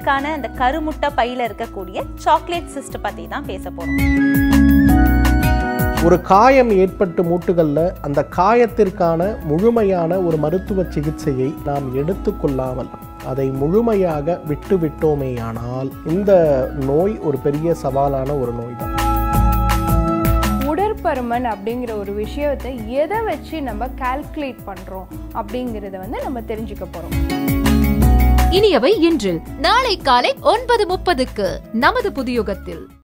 பெண்களுக்கான அந்த கருமுட்டை பையில இருக்கக்கூடிய சாக்லேட் சிஸ்ட் பத்தி தான் பேச போறோம் ஒரு காயம் ஏற்பட்டு மூட்டுகளில் அந்த காயத்திற்கான முழுமையான ஒரு மருத்துவ சிகிச்சையை நாம் எடுத்துக்கொள்ளாமல் அதை முழுமையாக விட்டு விட்டோமேயானால் இந்த நோய் ஒரு பெரிய சவாலான ஒரு நோய் தான் உடற்பருமன் அப்படிங்கிற ஒரு விஷயத்தை எதை வச்சு நம்ம கால்குலேட் பண்ணுறோம் அப்படிங்கிறத வந்து நம்ம தெரிஞ்சுக்க போகிறோம் இனியவை இன்றில் நாளை காலை ஒன்பது முப்பதுக்கு நமது புதியுகத்தில்